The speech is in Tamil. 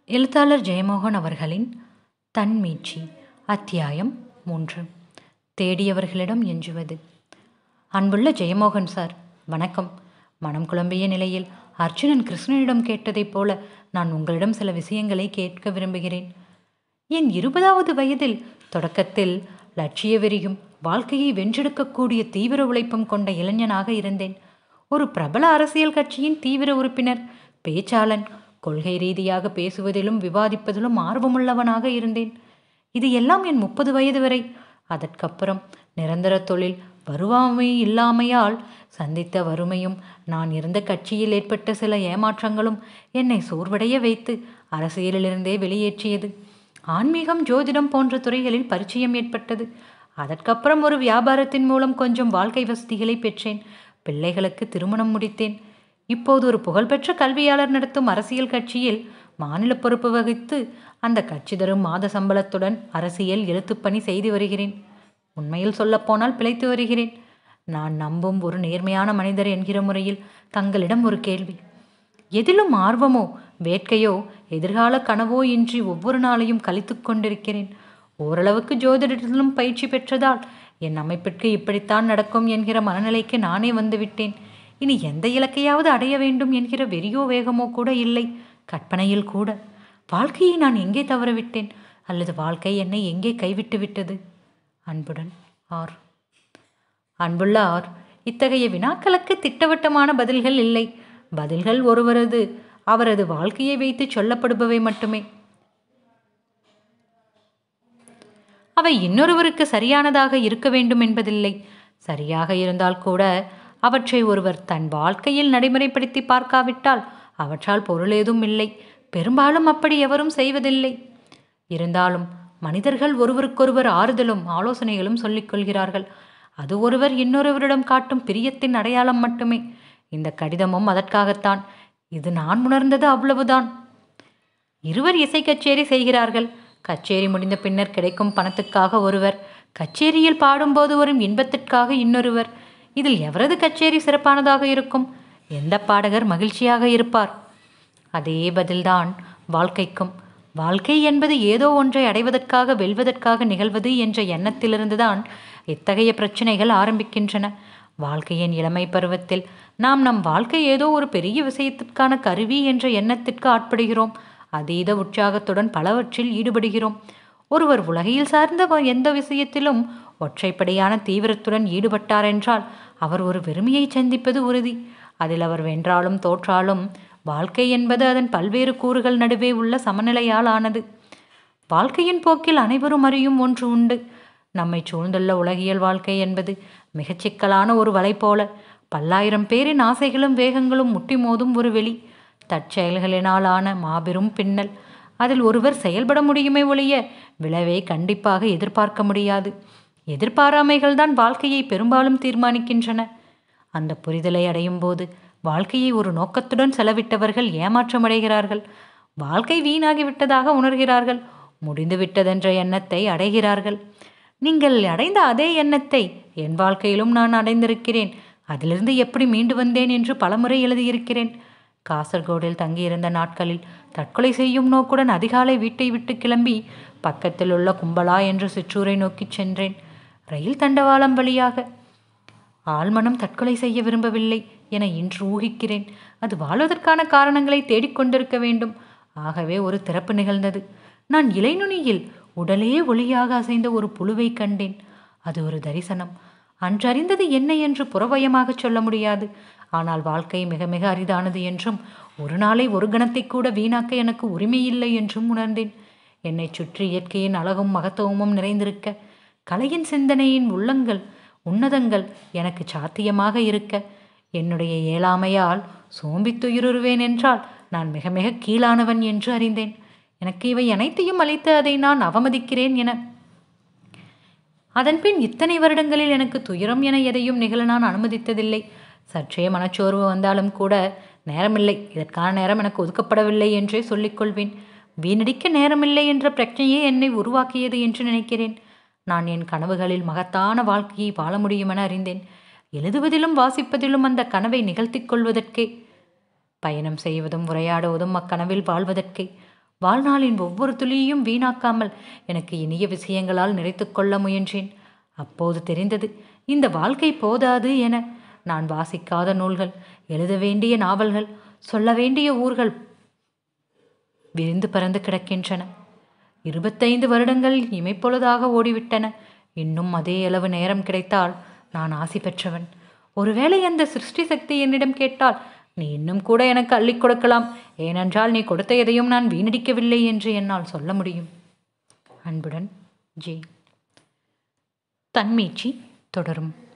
எழுத்தாளர் ஜெயமோகன் அவர்களின் தன்மீட்சி அத்தியாயம் மூன்று தேடியவர்களிடம் எஞ்சுவது அன்புள்ள ஜெயமோகன் சார் வணக்கம் மனம் குழம்பிய நிலையில் அர்ஜுனன் கிருஷ்ணனிடம் கேட்டதைப் போல நான் உங்களிடம் சில விஷயங்களை கேட்க விரும்புகிறேன் என் இருபதாவது வயதில் தொடக்கத்தில் லட்சிய வெறியும் வாழ்க்கையை வென்றெடுக்கக்கூடிய தீவிர உழைப்பும் கொண்ட இளைஞனாக இருந்தேன் ஒரு பிரபல அரசியல் கட்சியின் தீவிர உறுப்பினர் பேச்சாளன் கொள்கை ரீதியாக பேசுவதிலும் விவாதிப்பதிலும் ஆர்வமுள்ளவனாக இருந்தேன் இது எல்லாம் என் முப்பது வயது வரை அதற்கப்புறம் நிரந்தர தொழில் வருவாமை இல்லாமையால் சந்தித்த வறுமையும் நான் இருந்த கட்சியில் ஏற்பட்ட சில ஏமாற்றங்களும் என்னை சோர்வடைய வைத்து அரசியலிலிருந்தே வெளியேற்றியது ஆன்மீகம் ஜோதிடம் போன்ற துறைகளில் பரிச்சயம் ஏற்பட்டது அதற்கப்புறம் ஒரு வியாபாரத்தின் மூலம் கொஞ்சம் வாழ்க்கை வசதிகளை பெற்றேன் பிள்ளைகளுக்கு திருமணம் முடித்தேன் இப்போது ஒரு புகழ்பெற்ற கல்வியாளர் நடத்தும் அரசியல் கட்சியில் மாநில பொறுப்பு வகித்து அந்த கட்சி தரும் மாத சம்பளத்துடன் அரசியல் எழுத்துப்பணி செய்து வருகிறேன் உண்மையில் சொல்லப்போனால் பிழைத்து வருகிறேன் நான் நம்பும் ஒரு நேர்மையான மனிதர் என்கிற முறையில் தங்களிடம் ஒரு கேள்வி எதிலும் ஆர்வமோ வேட்கையோ எதிர்கால கனவோ இன்றி ஒவ்வொரு நாளையும் கழித்து கொண்டிருக்கிறேன் ஓரளவுக்கு ஜோதிடத்திலும் பயிற்சி பெற்றதால் என் அமைப்பிற்கு இப்படித்தான் நடக்கும் என்கிற மனநிலைக்கு நானே வந்துவிட்டேன் இனி எந்த இலக்கையாவது அடைய வேண்டும் என்கிற வெறியோ வேகமோ கூட இல்லை கற்பனையில் கூட வாழ்க்கையை நான் எங்கே தவறவிட்டேன் அல்லது வாழ்க்கை என்னை எங்கே கைவிட்டு விட்டது அன்புடன் ஆர் அன்புள்ள ஆர் இத்தகைய வினாக்களுக்கு திட்டவட்டமான பதில்கள் இல்லை பதில்கள் ஒருவரது அவரது வாழ்க்கையை வைத்து சொல்லப்படுபவை மட்டுமே அவை இன்னொருவருக்கு சரியானதாக இருக்க வேண்டும் என்பதில்லை சரியாக இருந்தால் கூட அவற்றை ஒருவர் தன் வாழ்க்கையில் நடைமுறைப்படுத்தி பார்க்காவிட்டால் அவற்றால் பொருள் ஏதும் இல்லை பெரும்பாலும் அப்படி எவரும் செய்வதில்லை இருந்தாலும் மனிதர்கள் ஒருவருக்கொருவர் ஆறுதலும் ஆலோசனைகளும் சொல்லிக் கொள்கிறார்கள் அது ஒருவர் இன்னொருவரிடம் காட்டும் பிரியத்தின் அடையாளம் மட்டுமே இந்த கடிதமும் அதற்காகத்தான் இது நான் உணர்ந்தது அவ்வளவுதான் இருவர் இசை கச்சேரி செய்கிறார்கள் கச்சேரி முடிந்த பின்னர் கிடைக்கும் பணத்துக்காக ஒருவர் கச்சேரியில் பாடும்போது வரும் இன்பத்திற்காக இன்னொருவர் இதில் எவரது கச்சேரி சிறப்பானதாக இருக்கும் எந்த பாடகர் மகிழ்ச்சியாக இருப்பார் அதே பதில்தான் வாழ்க்கைக்கும் வாழ்க்கை என்பது ஏதோ ஒன்றை அடைவதற்காக வெல்வதற்காக நிகழ்வது என்ற எண்ணத்திலிருந்துதான் இத்தகைய பிரச்சனைகள் ஆரம்பிக்கின்றன வாழ்க்கையின் இளமை பருவத்தில் நாம் நம் வாழ்க்கை ஏதோ ஒரு பெரிய விஷயத்திற்கான கருவி என்ற எண்ணத்திற்கு ஆட்படுகிறோம் அதீத உற்சாகத்துடன் பலவற்றில் ஈடுபடுகிறோம் ஒருவர் உலகையில் சார்ந்த எந்த விஷயத்திலும் ஒற்றைப்படையான தீவிரத்துடன் ஈடுபட்டார் என்றால் அவர் ஒரு வெறுமையை சந்திப்பது உறுதி அதில் அவர் வென்றாலும் தோற்றாலும் வாழ்க்கை என்பது அதன் பல்வேறு கூறுகள் நடுவே உள்ள சமநிலையால் ஆனது வாழ்க்கையின் போக்கில் அனைவரும் அறியும் ஒன்று உண்டு நம்மை சூழ்ந்துள்ள உலகியல் வாழ்க்கை என்பது மிகச் சிக்கலான ஒரு வலை போல பல்லாயிரம் பேரின் ஆசைகளும் வேகங்களும் முட்டி மோதும் ஒரு வெளி தற்செயல்களினால் ஆன மாபெரும் பின்னல் அதில் ஒருவர் செயல்பட முடியுமே ஒழிய விளைவை கண்டிப்பாக எதிர்பார்க்க முடியாது எதிர்பாராமைகள் தான் வாழ்க்கையை பெரும்பாலும் தீர்மானிக்கின்றன அந்த புரிதலை அடையும் போது வாழ்க்கையை ஒரு நோக்கத்துடன் செலவிட்டவர்கள் ஏமாற்றமடைகிறார்கள் வாழ்க்கை வீணாகிவிட்டதாக உணர்கிறார்கள் முடிந்துவிட்டதென்ற எண்ணத்தை அடைகிறார்கள் நீங்கள் அடைந்த அதே எண்ணத்தை என் வாழ்க்கையிலும் நான் அடைந்திருக்கிறேன் அதிலிருந்து எப்படி மீண்டு வந்தேன் என்று பலமுறை எழுதியிருக்கிறேன் காசர்கோடில் தங்கியிருந்த நாட்களில் தற்கொலை செய்யும் நோக்குடன் அதிகாலை வீட்டை விட்டு கிளம்பி பக்கத்தில் உள்ள கும்பலா என்ற சிற்றூரை நோக்கி சென்றேன் ரயில் தண்டவாளம் வழியாக ஆழ்மனம் தற்கொலை செய்ய விரும்பவில்லை என இன்று ஊகிக்கிறேன் அது வாழ்வதற்கான காரணங்களை தேடிக்கொண்டிருக்க வேண்டும் ஆகவே ஒரு திறப்பு நிகழ்ந்தது நான் இலைநுனியில் உடலே ஒளியாக அசைந்த ஒரு புழுவை கண்டேன் அது ஒரு தரிசனம் அன்றறிந்தது என்ன என்று புறவயமாக சொல்ல முடியாது ஆனால் வாழ்க்கை மிக மிக அரிதானது என்றும் ஒரு நாளை ஒரு கணத்தை கூட வீணாக்க எனக்கு உரிமையில்லை என்றும் உணர்ந்தேன் என்னை சுற்றி இயற்கையின் அழகும் மகத்துவமும் நிறைந்திருக்க கலையின் சிந்தனையின் உள்ளங்கள் உன்னதங்கள் எனக்கு சாத்தியமாக இருக்க என்னுடைய இயலாமையால் சோம்பித்துயிருவேன் என்றால் நான் மிக மிக கீழானவன் என்று அறிந்தேன் எனக்கு இவை அனைத்தையும் அளித்து அதை நான் அவமதிக்கிறேன் என அதன்பின் இத்தனை வருடங்களில் எனக்கு துயரம் என எதையும் நிகழ நான் அனுமதித்ததில்லை சற்றே மனச்சோர்வு வந்தாலும் கூட நேரமில்லை இதற்கான நேரம் எனக்கு ஒதுக்கப்படவில்லை என்றே சொல்லிக்கொள்வேன் வீணடிக்க நேரமில்லை என்ற பிரச்சனையே என்னை உருவாக்கியது என்று நினைக்கிறேன் நான் என் கனவுகளில் மகத்தான வாழ்க்கையை வாழ முடியும் என அறிந்தேன் எழுதுவதிலும் வாசிப்பதிலும் அந்த கனவை நிகழ்த்தி கொள்வதற்கே பயணம் செய்வதும் உரையாடுவதும் அக்கனவில் வாழ்வதற்கே வாழ்நாளின் ஒவ்வொரு துளியையும் வீணாக்காமல் எனக்கு இனிய விஷயங்களால் நிறைத்து கொள்ள முயன்றேன் அப்போது தெரிந்தது இந்த வாழ்க்கை போதாது என நான் வாசிக்காத நூல்கள் எழுத வேண்டிய நாவல்கள் சொல்ல வேண்டிய ஊர்கள் விரிந்து பறந்து கிடக்கின்றன இருபத்தைந்து வருடங்கள் இமைப்பொழுதாக ஓடிவிட்டன இன்னும் அதே அளவு நேரம் கிடைத்தால் நான் ஆசி பெற்றவன் ஒருவேளை அந்த சிருஷ்டி சக்தி என்னிடம் கேட்டால் நீ இன்னும் கூட எனக்கு அள்ளிக் கொடுக்கலாம் ஏனென்றால் நீ கொடுத்த எதையும் நான் வீணடிக்கவில்லை என்று என்னால் சொல்ல முடியும் அன்புடன் ஜே தன்மீட்சி தொடரும்